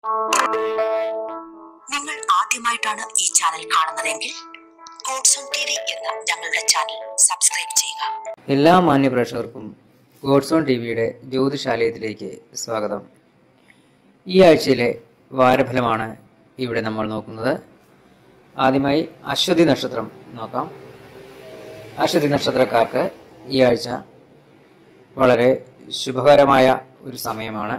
നിങ്ങൾ ആദ്യമായിട്ടാണ് ഈ ചാനൽ കാണുന്നതെങ്കിൽ ഗോഡ്സോൺ ടി വി എന്ന ഞങ്ങളുടെ ചാനൽ സബ്സ്ക്രൈബ് ചെയ്യുക എല്ലാ മാന്യപ്രേക്ഷകർക്കും ഗോഡ്സോൺ ടി വിയുടെ ജ്യോതിശാലയത്തിലേക്ക് സ്വാഗതം ഈ ആഴ്ചയിലെ വാരഫലമാണ് ഇവിടെ നമ്മൾ നോക്കുന്നത് ആദ്യമായി അശ്വതി നക്ഷത്രം നോക്കാം അശ്വതി നക്ഷത്രക്കാർക്ക് ഈ ആഴ്ച വളരെ ശുഭകരമായ ഒരു സമയമാണ്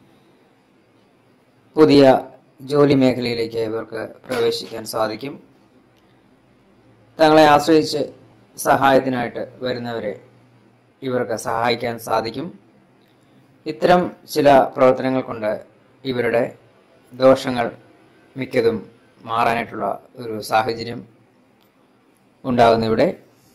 പുതിയ ജോലി മേഖലയിലേക്ക് ഇവർക്ക് പ്രവേശിക്കാൻ സാധിക്കും തങ്ങളെ ആശ്രയിച്ച് സഹായത്തിനായിട്ട് വരുന്നവരെ ഇവർക്ക് സഹായിക്കാൻ സാധിക്കും ഇത്തരം ചില പ്രവർത്തനങ്ങൾ കൊണ്ട് ഇവരുടെ ദോഷങ്ങൾ മിക്കതും മാറാനായിട്ടുള്ള ഒരു സാഹചര്യം ഉണ്ടാകുന്നു ഇവിടെ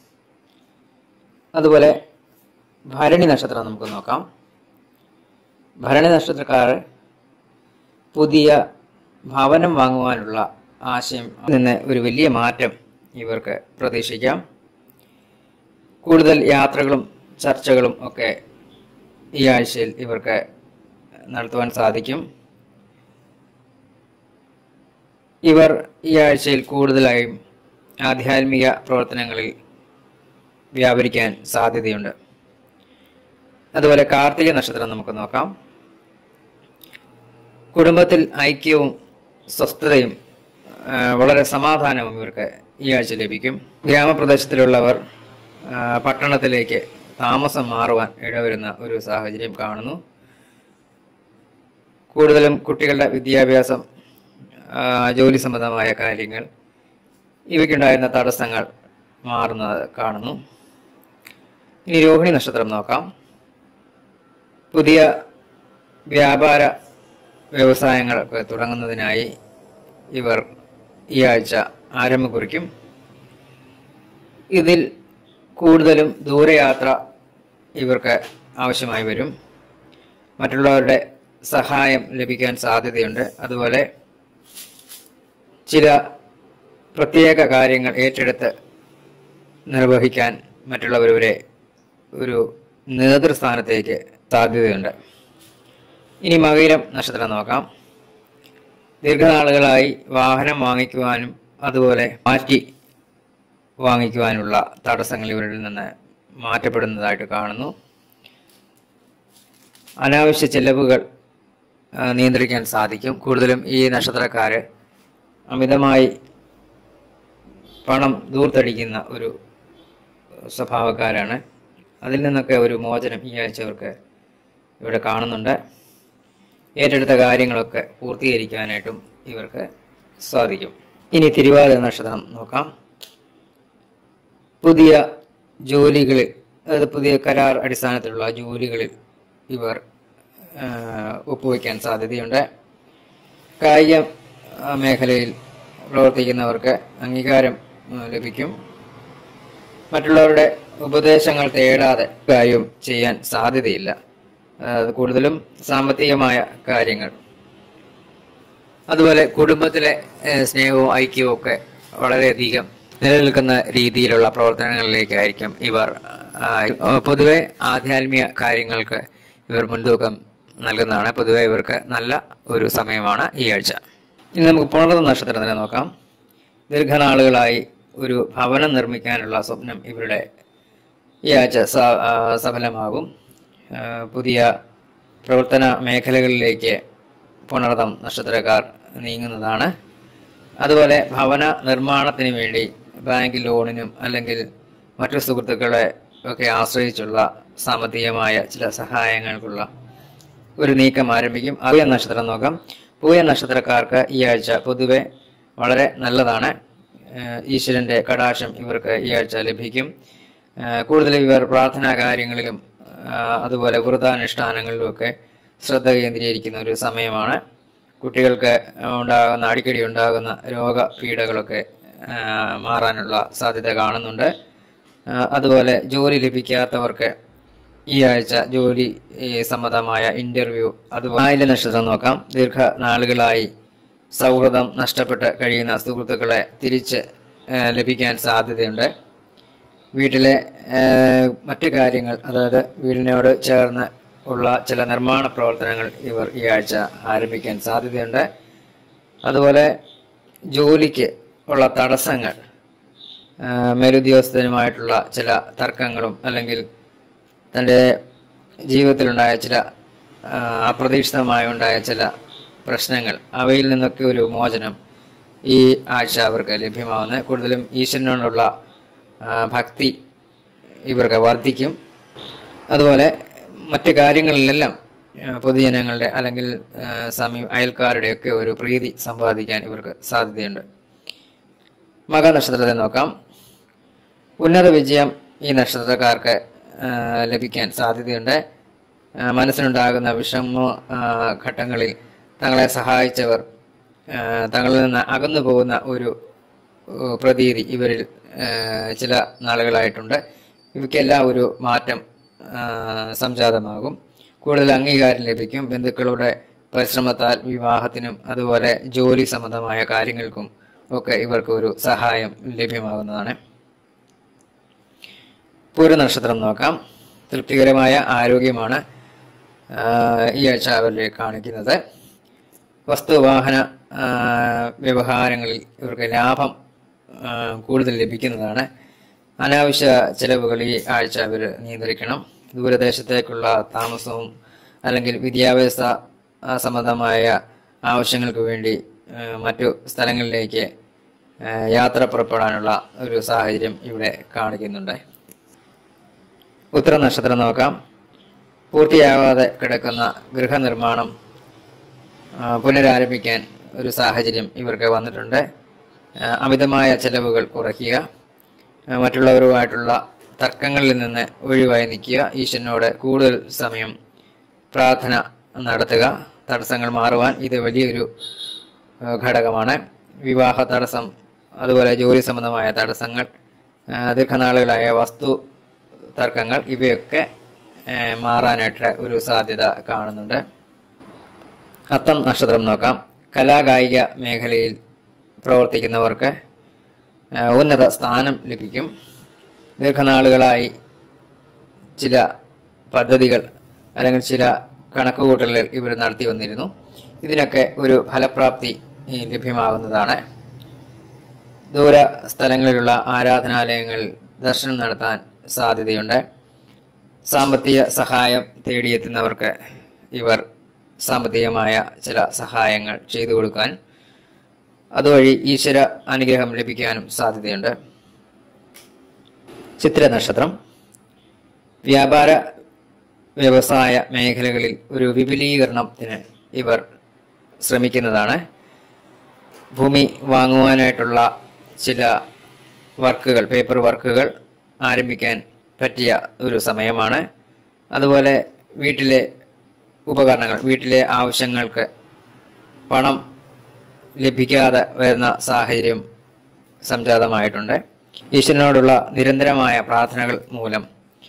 അതുപോലെ ഭരണി നക്ഷത്രം നമുക്ക് നോക്കാം ഭരണി നക്ഷത്രക്കാർ പുതിയ ഭവനം വാങ്ങുവാനുള്ള ആശയം നിന്ന് ഒരു വലിയ മാറ്റം ഇവർക്ക് പ്രതീക്ഷിക്കാം കൂടുതൽ യാത്രകളും ചർച്ചകളും ഒക്കെ ഈ ആഴ്ചയിൽ ഇവർക്ക് നടത്തുവാൻ സാധിക്കും ഇവർ ഈ ആഴ്ചയിൽ കൂടുതലായും ആധ്യാത്മിക പ്രവർത്തനങ്ങളിൽ വ്യാപരിക്കാൻ സാധ്യതയുണ്ട് അതുപോലെ കാർത്തിക നക്ഷത്രം നമുക്ക് നോക്കാം കുടുംബത്തിൽ ഐക്യവും സ്വസ്ഥതയും ആ, വളരെ സമാധാനവും ഇവർക്ക് ഈ ആഴ്ച ലഭിക്കും ഗ്രാമപ്രദേശത്തിലുള്ളവർ ആ, പട്ടണത്തിലേക്ക് താമസം മാറുവാൻ ഇടവരുന്ന ഒരു സാഹചര്യം കാണുന്നു കൂടുതലും കുട്ടികളുടെ വിദ്യാഭ്യാസം ആ, ജോലി സംബന്ധമായ കാര്യങ്ങൾ ഇവയ്ക്കുണ്ടായിരുന്ന തടസ്സങ്ങൾ മാറുന്നത് കാണുന്നു ഇനി രോഹിണി നക്ഷത്രം നോക്കാം പുതിയ വ്യാപാര വ്യവസായങ്ങളൊക്കെ തുടങ്ങുന്നതിനായി ഇവർ ഈ ആഴ്ച ആരംഭം കുറിക്കും ഇതിൽ കൂടുതലും ദൂരയാത്ര ഇവർക്ക് ആവശ്യമായി വരും മറ്റുള്ളവരുടെ സഹായം ലഭിക്കാൻ സാധ്യതയുണ്ട് അതുപോലെ ചില പ്രത്യേക കാര്യങ്ങൾ ഏറ്റെടുത്ത് നിർവഹിക്കാൻ മറ്റുള്ളവരെ ഒരു നേതൃസ്ഥാനത്തേക്ക് സാധ്യതയുണ്ട് ഇനി മകയിരം നക്ഷത്രം നോക്കാം ദീർഘനാളുകളായി വാഹനം വാങ്ങിക്കുവാനും അതുപോലെ മാറ്റി വാങ്ങിക്കുവാനുള്ള തടസ്സങ്ങൾ ഇവരിൽ നിന്ന് മാറ്റപ്പെടുന്നതായിട്ട് കാണുന്നു അനാവശ്യ ചെലവുകൾ ആ, നിയന്ത്രിക്കാൻ സാധിക്കും കൂടുതലും ഈ നക്ഷത്രക്കാര് അമിതമായി പണം ദൂർത്തടിക്കുന്ന ഒരു സ്വഭാവക്കാരാണ് അതിൽ നിന്നൊക്കെ ഒരു മോചനം ഈ ആഴ്ച അവർക്ക് ഇവിടെ കാണുന്നുണ്ട് ഏറ്റെടുത്ത കാര്യങ്ങളൊക്കെ പൂർത്തീകരിക്കാനായിട്ടും ഇവർക്ക് സാധിക്കും ഇനി തിരുവാതിര നക്ഷത്രം നോക്കാം പുതിയ ജോലികളിൽ അതായത് പുതിയ കരാർ അടിസ്ഥാനത്തിലുള്ള ജോലികളിൽ ഇവർ ആ, ഒപ്പുവയ്ക്കാൻ സാധ്യതയുണ്ട് കായിക ആ, മേഖലയിൽ പ്രവർത്തിക്കുന്നവർക്ക് അംഗീകാരം ആ, ലഭിക്കും മറ്റുള്ളവരുടെ ഉപദേശങ്ങൾ തേടാതെ കാര്യം ചെയ്യാൻ സാധ്യതയില്ല ആ, അത് കൂടുതലും സാമ്പത്തികമായ കാര്യങ്ങൾ അതുപോലെ കുടുംബത്തിലെ ഏഹ്, സ്നേഹവും ഐക്യവും ഒക്കെ വളരെയധികം നിലനിൽക്കുന്ന രീതിയിലുള്ള പ്രവർത്തനങ്ങളിലേക്കായിരിക്കും ഇവർ ആ, പൊതുവെ ആധ്യാത്മിക കാര്യങ്ങൾക്ക് ഇവർ മുൻതൂക്കം നൽകുന്നതാണ് പൊതുവെ ഇവർക്ക് നല്ല ഒരു സമയമാണ് ഈ ആഴ്ച ഇനി നമുക്ക് പുണർന്ന നക്ഷത്രത്തിനെ നോക്കാം ദീർഘനാളുകളായി ഒരു ഭവനം നിർമ്മിക്കാനുള്ള സ്വപ്നം ഇവരുടെ ഈ ആഴ്ച സ- ആ, സഫലമാകും ആ, പുതിയ പ്രവർത്തന മേഖലകളിലേക്ക് പുണർതം നക്ഷത്രക്കാർ നീങ്ങുന്നതാണ് അതുപോലെ ഭവന നിർമ്മാണത്തിന് വേണ്ടി ബാങ്ക് ലോണിനും അല്ലെങ്കിൽ മറ്റു സുഹൃത്തുക്കളെ ഒക്കെ ആശ്രയിച്ചുള്ള സാമ്പത്തികമായ ചില സഹായങ്ങൾക്കുള്ള ഒരു നീക്കം ആരംഭിക്കും പൂയ നക്ഷത്രം നോക്കാം പൂയ നക്ഷത്രക്കാർക്ക് ഈ ആഴ്ച പൊതുവെ വളരെ നല്ലതാണ് ഏഹ് ഈശ്വരന്റെ കടാക്ഷം ഇവർക്ക് ഈ ആഴ്ച ലഭിക്കും ഏഹ് കൂടുതലും ഇവർ പ്രാർത്ഥനാ കാര്യങ്ങളിലും ആഹ് അതുപോലെ വ്രതാനുഷ്ഠാനങ്ങളിലുമൊക്കെ ശ്രദ്ധ കേന്ദ്രീകരിക്കുന്ന ഒരു സമയമാണ് കുട്ടികൾക്ക് ഉണ്ടാകുന്ന അടിക്കടി ഉണ്ടാകുന്ന രോഗപീഠകളൊക്കെ ആഹ് മാറാനുള്ള സാധ്യത കാണുന്നുണ്ട് ആഹ് അതുപോലെ ജോലി ലഭിക്കാത്തവർക്ക് ഈ ആഴ്ച ജോലി ഈ സംബന്ധമായ ഇന്റർവ്യൂ അതുപോലെ ആയില നക്ഷത്രം നോക്കാം ദീർഘനാളുകളായി സൗഹൃദം നഷ്ടപ്പെട്ട് കഴിയുന്ന സുഹൃത്തുക്കളെ തിരിച്ച് ഏഹ്, ലഭിക്കാൻ സാധ്യതയുണ്ട് വീട്ടിലെ ഏഹ്, മറ്റു കാര്യങ്ങൾ അതായത് വീടിനോട് ചേർന്ന് ഉള്ള ചില നിർമ്മാണ പ്രവർത്തനങ്ങൾ ഇവർ ഈ ആഴ്ച ആരംഭിക്കാൻ സാധ്യതയുണ്ട് അതുപോലെ ജോലിക്ക് ഉള്ള തടസ്സങ്ങൾ ആ, മേലുദ്യോഗസ്ഥരുമായിട്ടുള്ള ചില തർക്കങ്ങളും അല്ലെങ്കിൽ തൻ്റെ ജീവിതത്തിലുണ്ടായ ചില ആ, അപ്രതീക്ഷിതമായി ഉണ്ടായ ചില പ്രശ്നങ്ങൾ അവയിൽ നിന്നൊക്കെ ഒരു മോചനം ഈ ആഴ്ച അവർക്ക് ലഭ്യമാവുന്നത് കൂടുതലും ഈശ്വരനോടുള്ള ആ, ഭക്തി ഇവർക്ക് വർദ്ധിക്കും അതുപോലെ മറ്റു കാര്യങ്ങളിലെല്ലാം ആ, പൊതുജനങ്ങളുടെ അല്ലെങ്കിൽ ആ, സമീ അയൽക്കാരുടെയൊക്കെ ഒരു പ്രീതി സമ്പാദിക്കാൻ ഇവർക്ക് സാധ്യതയുണ്ട് മകനക്ഷത്രത്തെ നോക്കാം ഉന്നത വിജയം ഈ നക്ഷത്രക്കാർക്ക് ആ, ലഭിക്കാൻ സാധ്യതയുണ്ട് ആ, മനസ്സിനുണ്ടാകുന്ന വിഷമ ആ, ഘട്ടങ്ങളിൽ തങ്ങളെ സഹായിച്ചവർ ആ, തങ്ങളിൽ നിന്ന് അകന്നു പോകുന്ന ഒരു ഏഹ്, പ്രതീതി ഇവരിൽ ഏഹ്, ചില നാളുകളായിട്ടുണ്ട് ഇവയ്ക്കെല്ലാം ഒരു മാറ്റം ആ, സംജാതമാകും കൂടുതൽ അംഗീകാരം ലഭിക്കും ബന്ധുക്കളുടെ പരിശ്രമത്താൽ വിവാഹത്തിനും അതുപോലെ ജോലി സംബന്ധമായ കാര്യങ്ങൾക്കും ഒക്കെ ഇവർക്ക് ഒരു സഹായം ലഭ്യമാകുന്നതാണ് പൂരനക്ഷത്രം നോക്കാം തൃപ്തികരമായ ആരോഗ്യമാണ് ആ, ഈ ആഴ്ച അവരിൽ കാണിക്കുന്നത് വസ്തുവാഹന ആ, വ്യവഹാരങ്ങളിൽ ഇവർക്ക് ലാഭം ആ, കൂടുതൽ ലഭിക്കുന്നതാണ് അനാവശ്യ ചെലവുകൾ ഈ ആഴ്ച അവർ നിയന്ത്രിക്കണം ദൂരദേശത്തേക്കുള്ള താമസവും അല്ലെങ്കിൽ വിദ്യാഭ്യാസ ആ, സംബന്ധമായ ആവശ്യങ്ങൾക്ക് വേണ്ടി ആ, മറ്റു സ്ഥലങ്ങളിലേക്ക് ആ, യാത്ര പുറപ്പെടാനുള്ള ഒരു സാഹചര്യം ഇവിടെ കാണിക്കുന്നുണ്ട് ഉത്തര നക്ഷത്രം നോക്കാം പൂർത്തിയാകാതെ കിടക്കുന്ന ഗൃഹനിർമ്മാണം ആ, പുനരാരംഭിക്കാൻ ഒരു സാഹചര്യം ഇവർക്ക് വന്നിട്ടുണ്ട് ആ, അമിതമായ ചെലവുകൾ കുറയ്ക്കുക ആ, മറ്റുള്ളവരുമായിട്ടുള്ള തർക്കങ്ങളിൽ നിന്ന് ഒഴിവായി നിൽക്കുക ഈശ്വരനോട് കൂടുതൽ സമയം പ്രാർത്ഥന നടത്തുക തടസ്സങ്ങൾ മാറുവാൻ ഇത് വലിയൊരു ആ, ഘടകമാണ് വിവാഹ തടസ്സം അതുപോലെ ജോലി സംബന്ധമായ തടസ്സങ്ങൾ ആ, ദീർഘനാളുകളായ വസ്തു തർക്കങ്ങൾ ഇവയൊക്കെ ആ, മാറാനായിട്ട് ഒരു സാധ്യത കാണുന്നുണ്ട് അത്തം നക്ഷത്രം നോക്കാം കലാകായിക മേഖലയിൽ പ്രവർത്തിക്കുന്നവർക്ക് ആ, ഉന്നത സ്ഥാനം ലഭിക്കും ദീർഘനാളുകളായി ചില പദ്ധതികൾ അല്ലെങ്കിൽ ചില കണക്കുകൂട്ടലുകൾ ഇവർ നടത്തി വന്നിരുന്നു ഇതിനൊക്കെ ഒരു ഫലപ്രാപ്തി ഈ, ലഭ്യമാകുന്നതാണ് ദൂര സ്ഥലങ്ങളിലുള്ള ആരാധനാലയങ്ങളിൽ ദർശനം നടത്താൻ സാധ്യതയുണ്ട് സാമ്പത്തിക സഹായം തേടിയെത്തുന്നവർക്ക് ഇവർ സാമ്പത്തികമായ ചില സഹായങ്ങൾ ചെയ്തു കൊടുക്കാൻ അതുവഴി ഈശ്വര അനുഗ്രഹം ലഭിക്കാനും സാധ്യതയുണ്ട് ചിത്ര നക്ഷത്രം വ്യാപാര വ്യവസായ മേഖലകളിൽ ഒരു വിപുലീകരണത്തിന് ഇവർ ശ്രമിക്കുന്നതാണ് ഭൂമി വാങ്ങുവാനായിട്ടുള്ള ചില വർക്കുകൾ പേപ്പർ വർക്കുകൾ ആരംഭിക്കാൻ പറ്റിയ ഒരു സമയമാണ് അതുപോലെ വീട്ടിലെ ഉപകരണങ്ങൾ വീട്ടിലെ ആവശ്യങ്ങൾക്ക് പണം ലഭിക്കാതെ വരുന്ന സാഹചര്യം സംജാതമായിട്ടുണ്ട് ഈശ്വരനോടുള്ള നിരന്തരമായ പ്രാർത്ഥനകൾ മൂലം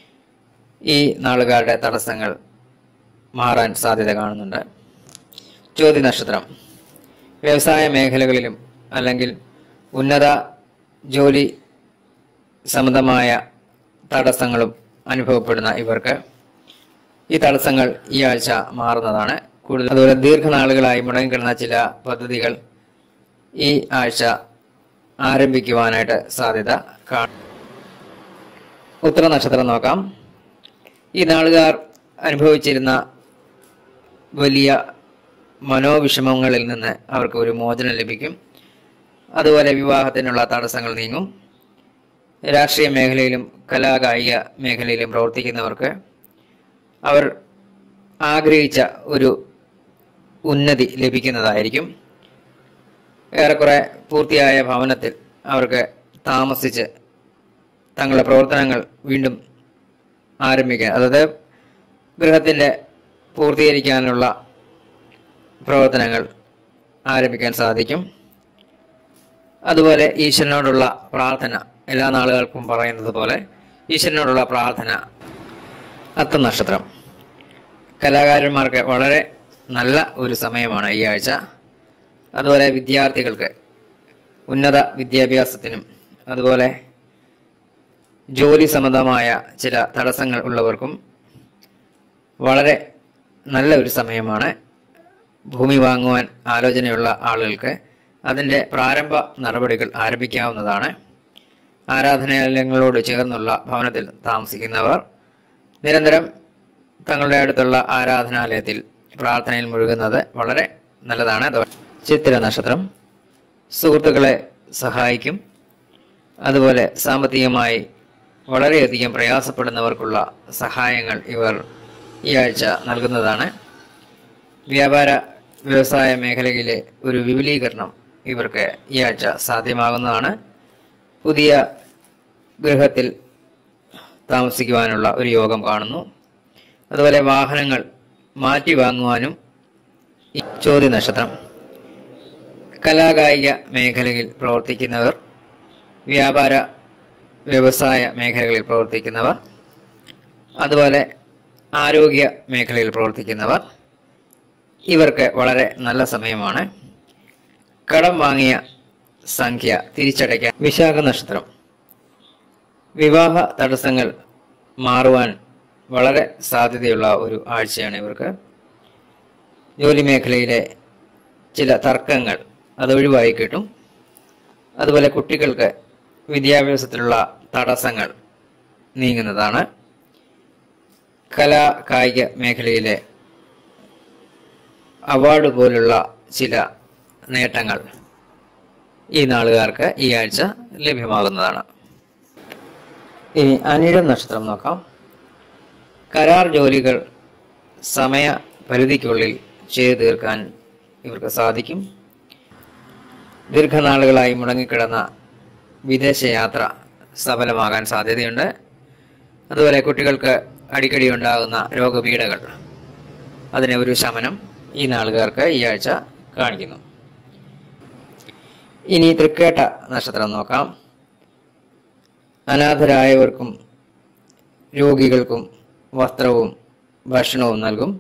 ഈ നാളുകാരുടെ തടസ്സങ്ങൾ മാറാൻ സാധ്യത കാണുന്നുണ്ട് ജ്യോതി നക്ഷത്രം വ്യവസായ മേഖലകളിലും അല്ലെങ്കിൽ ഉന്നത ജോലി സംബന്ധമായ തടസ്സങ്ങളും അനുഭവപ്പെടുന്ന ഇവർക്ക് ഈ തടസ്സങ്ങൾ ഈ ആഴ്ച മാറുന്നതാണ് കൂടുതൽ അതുപോലെ ദീർഘനാളുകളായി മുടങ്ങിക്കിടന്ന ചില പദ്ധതികൾ ഈ ആഴ്ച ആരംഭിക്കുവാനായിട്ട് സാധ്യത കാണും ഉത്തര നക്ഷത്രം നോക്കാം ഈ നാളുകാർ അനുഭവിച്ചിരുന്ന വലിയ മനോവിഷമങ്ങളിൽ നിന്ന് അവർക്ക് ഒരു മോചനം ലഭിക്കും അതുപോലെ വിവാഹത്തിനുള്ള തടസ്സങ്ങൾ നീങ്ങും രാഷ്ട്രീയ മേഖലയിലും കലാകായിക മേഖലയിലും പ്രവർത്തിക്കുന്നവർക്ക് അവർ ആഗ്രഹിച്ച ഒരു ഉന്നതി ലഭിക്കുന്നതായിരിക്കും ഏറെക്കുറെ പൂർത്തിയായ ഭവനത്തിൽ അവർക്ക് താമസിച്ച് തങ്ങളുടെ പ്രവർത്തനങ്ങൾ വീണ്ടും ആരംഭിക്കാൻ അതായത് ഗൃഹത്തിൻ്റെ പൂർത്തീകരിക്കാനുള്ള പ്രവർത്തനങ്ങൾ ആരംഭിക്കാൻ സാധിക്കും അതുപോലെ ഈശ്വരനോടുള്ള പ്രാർത്ഥന എല്ലാ നാളുകൾക്കും പറയുന്നത് പോലെ ഈശ്വരനോടുള്ള പ്രാർത്ഥന അത്തം നക്ഷത്രം കലാകാരന്മാർക്ക് വളരെ നല്ല ഒരു സമയമാണ് ഈ ആഴ്ച അതുപോലെ വിദ്യാർത്ഥികൾക്ക് ഉന്നത വിദ്യാഭ്യാസത്തിനും അതുപോലെ ജോലി സംബന്ധമായ ചില തടസ്സങ്ങൾ ഉള്ളവർക്കും വളരെ നല്ല ഒരു സമയമാണ് ഭൂമി വാങ്ങുവാൻ ആലോചനയുള്ള ആളുകൾക്ക് അതിൻ്റെ പ്രാരംഭ നടപടികൾ ആരംഭിക്കാവുന്നതാണ് ആരാധനാലയങ്ങളോട് ചേർന്നുള്ള ഭവനത്തിൽ താമസിക്കുന്നവർ നിരന്തരം തങ്ങളുടെ അടുത്തുള്ള ആരാധനാലയത്തിൽ പ്രാർത്ഥനയിൽ മുഴുകുന്നത് വളരെ നല്ലതാണ് ചിത്തിര നക്ഷത്രം സുഹൃത്തുക്കളെ സഹായിക്കും അതുപോലെ സാമ്പത്തികമായി വളരെയധികം പ്രയാസപ്പെടുന്നവർക്കുള്ള സഹായങ്ങൾ ഇവർ ഈ ആഴ്ച നൽകുന്നതാണ് വ്യാപാര വ്യവസായ മേഖലയിലെ ഒരു വിപുലീകരണം ഇവർക്ക് ഈ ആഴ്ച സാധ്യമാകുന്നതാണ് പുതിയ ഗൃഹത്തിൽ താമസിക്കുവാനുള്ള ഒരു യോഗം കാണുന്നു അതുപോലെ വാഹനങ്ങൾ മാറ്റി വാങ്ങുവാനും ഈ ചോദ്യ നക്ഷത്രം കലാകായിക മേഖലയിൽ പ്രവർത്തിക്കുന്നവർ വ്യാപാര വ്യവസായ മേഖലകളിൽ പ്രവർത്തിക്കുന്നവർ അതുപോലെ ആരോഗ്യ മേഖലയിൽ പ്രവർത്തിക്കുന്നവർ ഇവർക്ക് വളരെ നല്ല സമയമാണ് കടം വാങ്ങിയ സംഖ്യ തിരിച്ചടയ്ക്കാൻ വിശാഖ നക്ഷത്രം വിവാഹ തടസ്സങ്ങൾ മാറുവാൻ വളരെ സാധ്യതയുള്ള ഒരു ആഴ്ചയാണ് ഇവർക്ക് ജോലി മേഖലയിലെ ചില തർക്കങ്ങൾ അത് ഒഴിവായി കിട്ടും അതുപോലെ കുട്ടികൾക്ക് വിദ്യാഭ്യാസത്തിലുള്ള തടസ്സങ്ങൾ നീങ്ങുന്നതാണ് കലാ കായിക മേഖലയിലെ അവാർഡ് പോലുള്ള ചില നേട്ടങ്ങൾ ഈ നാളുകാർക്ക് ഈ ആഴ്ച ലഭ്യമാകുന്നതാണ് ഇനി അനിഴം നക്ഷത്രം നോക്കാം കരാർ ജോലികൾ സമയ പരിധിക്കുള്ളിൽ ചെയ്തു തീർക്കാൻ ഇവർക്ക് സാധിക്കും ദീർഘനാളുകളായി മുടങ്ങിക്കിടന്ന വിദേശയാത്ര സഫലമാകാൻ സാധ്യതയുണ്ട് അതുപോലെ കുട്ടികൾക്ക് അടിക്കടി ഉണ്ടാകുന്ന രോഗപീഠകൾ അതിന് ഒരു ശമനം ഈ നാളുകാർക്ക് ഈ ആഴ്ച കാണിക്കുന്നു ഇനി തൃക്കേട്ട നക്ഷത്രം നോക്കാം അനാഥരായവർക്കും രോഗികൾക്കും വസ്ത്രവും ഭക്ഷണവും നൽകും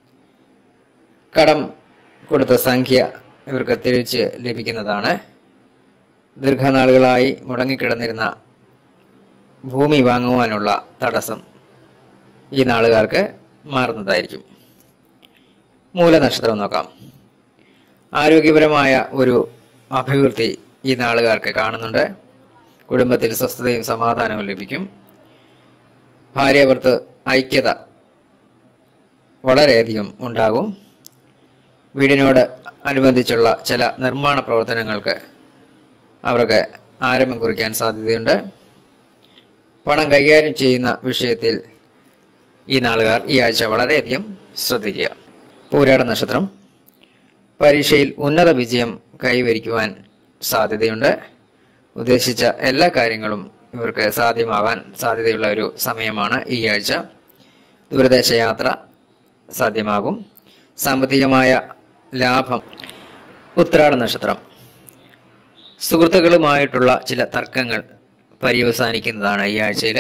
കടം കൊടുത്ത സംഖ്യ ഇവർക്ക് തിരിച്ച് ലഭിക്കുന്നതാണ് ദീർഘനാളുകളായി മുടങ്ങിക്കിടന്നിരുന്ന ഭൂമി വാങ്ങുവാനുള്ള തടസ്സം ഈ നാളുകാർക്ക് മാറുന്നതായിരിക്കും മൂലനക്ഷത്രം നോക്കാം ആരോഗ്യപരമായ ഒരു അഭിവൃദ്ധി ഈ നാളുകാർക്ക് കാണുന്നുണ്ട് കുടുംബത്തിൽ സ്വസ്ഥതയും സമാധാനവും ലഭിക്കും ഭാര്യാഭർത്ത് ഐക്യത വളരെയധികം ഉണ്ടാകും വീടിനോട് അനുബന്ധിച്ചുള്ള ചില നിർമ്മാണ പ്രവർത്തനങ്ങൾക്ക് അവർക്ക് ആരംഭം കുറിക്കാൻ സാധ്യതയുണ്ട് പണം കൈകാര്യം ചെയ്യുന്ന വിഷയത്തിൽ ഈ നാളുകാർ ഈ ആഴ്ച വളരെയധികം ശ്രദ്ധിക്കുക പൂരാട നക്ഷത്രം പരീക്ഷയിൽ ഉന്നത വിജയം കൈവരിക്കുവാൻ സാധ്യതയുണ്ട് ഉദ്ദേശിച്ച എല്ലാ കാര്യങ്ങളും ഇവർക്ക് സാധ്യമാകാൻ സാധ്യതയുള്ള ഒരു സമയമാണ് ഈ ആഴ്ച ദൂരദേശ യാത്ര സാധ്യമാകും സാമ്പത്തികമായ ലാഭം ഉത്രാട നക്ഷത്രം സുഹൃത്തുക്കളുമായിട്ടുള്ള ചില തർക്കങ്ങൾ പര്യവസാനിക്കുന്നതാണ് ഈ ആഴ്ചയിലെ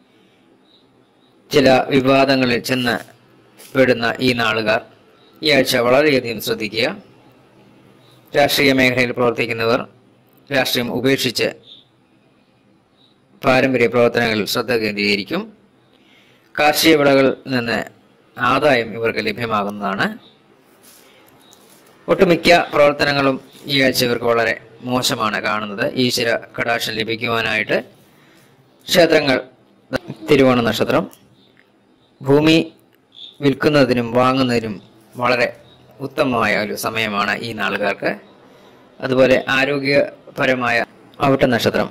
ചില വിവാദങ്ങളിൽ ചെന്ന് പെടുന്ന ഈ നാളുകാർ ഈ ആഴ്ച വളരെയധികം ശ്രദ്ധിക്കുക രാഷ്ട്രീയ മേഖലയിൽ പ്രവർത്തിക്കുന്നവർ രാഷ്ട്രീയം ഉപേക്ഷിച്ച് പാരമ്പര്യ പ്രവർത്തനങ്ങളിൽ ശ്രദ്ധ കേന്ദ്രീകരിക്കും കാർഷിക വിളകളിൽ നിന്ന് ആദായം ഇവർക്ക് ലഭ്യമാകുന്നതാണ് ഒട്ടുമിക്ക പ്രവർത്തനങ്ങളും ഈ ആഴ്ച ഇവർക്ക് വളരെ മോശമാണ് കാണുന്നത് ഈശ്വര കടാക്ഷം ലഭിക്കുവാനായിട്ട് ക്ഷേത്രങ്ങൾ തിരുവോണ നക്ഷത്രം ഭൂമി വിൽക്കുന്നതിനും വാങ്ങുന്നതിനും വളരെ ഉത്തമമായ ഒരു സമയമാണ് ഈ നാളുകാർക്ക് അതുപോലെ ആരോഗ്യപരമായ അവിട്ട നക്ഷത്രം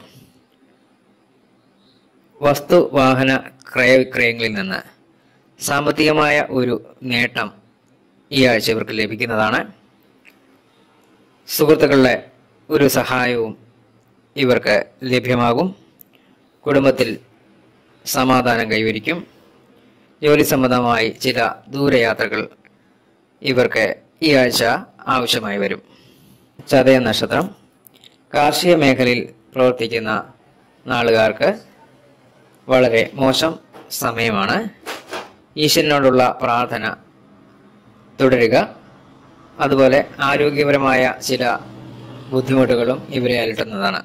വസ്തു വാഹന ക്രയവിക്രയങ്ങളിൽ നിന്ന് സാമ്പത്തികമായ ഒരു നേട്ടം ഈ ആഴ്ച ഇവർക്ക് ലഭിക്കുന്നതാണ് സുഹൃത്തുക്കളുടെ ഒരു സഹായവും ഇവർക്ക് ലഭ്യമാകും കുടുംബത്തിൽ സമാധാനം കൈവരിക്കും ജോലി സംബന്ധമായി ചില ദൂരയാത്രകൾ ഇവർക്ക് ഈ ആഴ്ച ആവശ്യമായി വരും ചതയ നക്ഷത്രം കാർഷിക മേഖലയിൽ പ്രവർത്തിക്കുന്ന നാളുകാർക്ക് വളരെ മോശം സമയമാണ് ഈശ്വരനോടുള്ള പ്രാർത്ഥന തുടരുക അതുപോലെ ആരോഗ്യപരമായ ചില ബുദ്ധിമുട്ടുകളും ഇവരെ അലട്ടുന്നതാണ്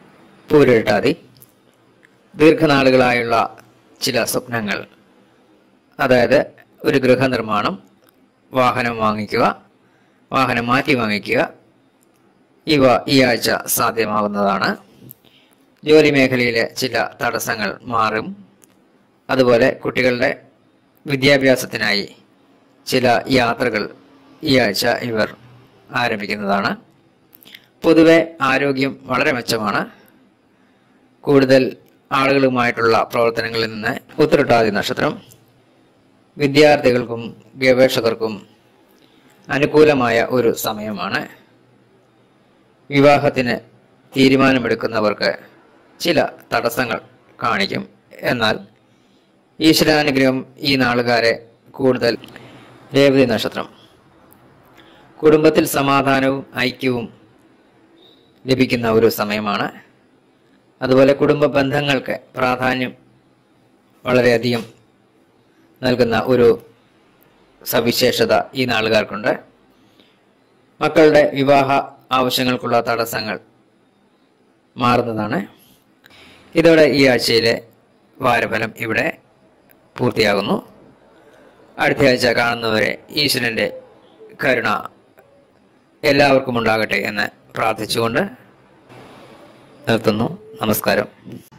പൂരിട്ടാതി ദീർഘനാളുകളായുള്ള ചില സ്വപ്നങ്ങൾ അതായത് ഒരു ഗൃഹനിർമ്മാണം വാഹനം വാങ്ങിക്കുക വാഹനം മാറ്റി വാങ്ങിക്കുക ഇവ ഈ ആഴ്ച സാധ്യമാകുന്നതാണ് ജോലി മേഖലയിലെ ചില തടസ്സങ്ങൾ മാറും അതുപോലെ കുട്ടികളുടെ വിദ്യാഭ്യാസത്തിനായി ചില യാത്രകൾ ഈ ആഴ്ച ഇവർ ആരംഭിക്കുന്നതാണ് പൊതുവെ ആരോഗ്യം വളരെ മെച്ചമാണ് കൂടുതൽ ആളുകളുമായിട്ടുള്ള പ്രവർത്തനങ്ങളിൽ നിന്ന് ഉത്തരട്ടാതി നക്ഷത്രം വിദ്യാർത്ഥികൾക്കും ഗവേഷകർക്കും അനുകൂലമായ ഒരു സമയമാണ് വിവാഹത്തിന് തീരുമാനമെടുക്കുന്നവർക്ക് ചില തടസ്സങ്ങൾ കാണിക്കും എന്നാൽ ഈശ്വരാനുഗ്രഹം ഈ നാളുകാരെ കൂടുതൽ രേവതി നക്ഷത്രം കുടുംബത്തിൽ സമാധാനവും ഐക്യവും ലഭിക്കുന്ന ഒരു സമയമാണ് അതുപോലെ കുടുംബ ബന്ധങ്ങൾക്ക് പ്രാധാന്യം വളരെയധികം നൽകുന്ന ഒരു സവിശേഷത ഈ നാളുകാർക്കുണ്ട് മക്കളുടെ വിവാഹ ആവശ്യങ്ങൾക്കുള്ള തടസ്സങ്ങൾ മാറുന്നതാണ് ഇതോടെ ഈ ആഴ്ചയിലെ വാരഫലം ഇവിടെ പൂർത്തിയാകുന്നു അടുത്ത ആഴ്ച കാണുന്നവരെ ഈശ്വരൻ്റെ കരുണ എല്ലാവർക്കും ഉണ്ടാകട്ടെ എന്ന് പ്രാർത്ഥിച്ചുകൊണ്ട് നിർത്തുന്നു നമസ്കാരം